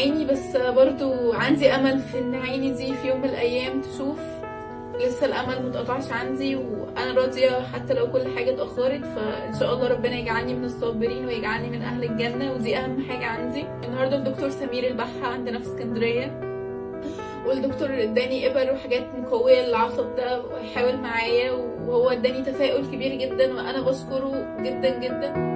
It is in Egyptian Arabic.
عيني بس برضو عندي امل في ان عيني دي في يوم من الايام تشوف لسه الامل متقطعش عندي وانا راضيه حتى لو كل حاجه اتاخرت فان شاء الله ربنا يجعلني من الصابرين ويجعلني من اهل الجنه ودي اهم حاجه عندي النهارده الدكتور سمير البحة عندنا في اسكندريه والدكتور اداني ابر وحاجات مقويه للعصب ده وحاول معايا وهو اداني تفاؤل كبير جدا وانا بشكره جدا جدا